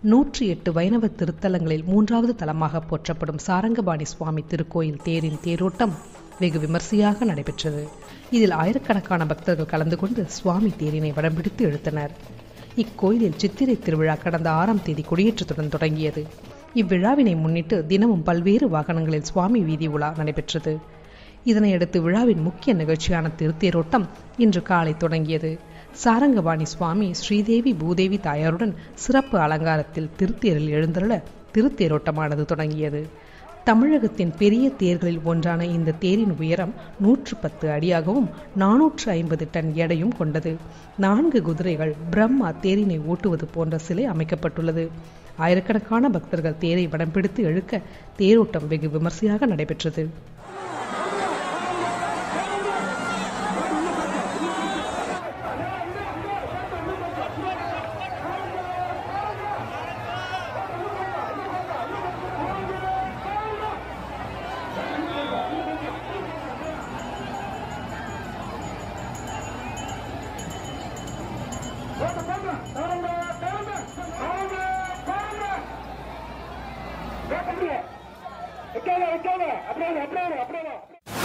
நூற்றி எட்டு வைணவ திருத்தலங்களில் மூன்றாவது தலமாக போற்றப்படும் சாரங்கபாணி சுவாமி திருக்கோயில் தேரின் தேரோட்டம் வெகு விமர்சையாக நடைபெற்றது இதில் ஆயிரக்கணக்கான பக்தர்கள் கலந்து கொண்டு சுவாமி தேரினை வடம்பிடித்து இழுத்தனர் இக்கோயிலில் சித்திரை திருவிழா கடந்த ஆறாம் தேதி கொடியேற்றத்துடன் தொடங்கியது இவ்விழாவினை முன்னிட்டு தினமும் பல்வேறு வாகனங்களில் சுவாமி வீதி உலா நடைபெற்றது இதனையடுத்து விழாவின் முக்கிய நிகழ்ச்சியான திருத்தேரோட்டம் இன்று காலை தொடங்கியது சாரங்கபாணி சுவாமி ஸ்ரீதேவி பூதேவி தாயாருடன் சிறப்பு அலங்காரத்தில் திருத்தேரில் எழுந்தருள திருத்தேரோட்டமானது தொடங்கியது தமிழகத்தின் பெரிய தேர்களில் ஒன்றான இந்த தேரின் உயரம் நூற்று பத்து அடியாகவும் நானூற்று ஐம்பது டன் எடையும் கொண்டது நான்கு குதிரைகள் பிரம்மா தேரினை ஓட்டுவது போன்ற சிலை அமைக்கப்பட்டுள்ளது ஆயிரக்கணக்கான பக்தர்கள் தேரை வடம் பிடித்து இழுக்க தேரோட்டம் வெகு விமர்சையாக நடைபெற்றது அப்படியே அப்படியே அப்படியே அப்படியே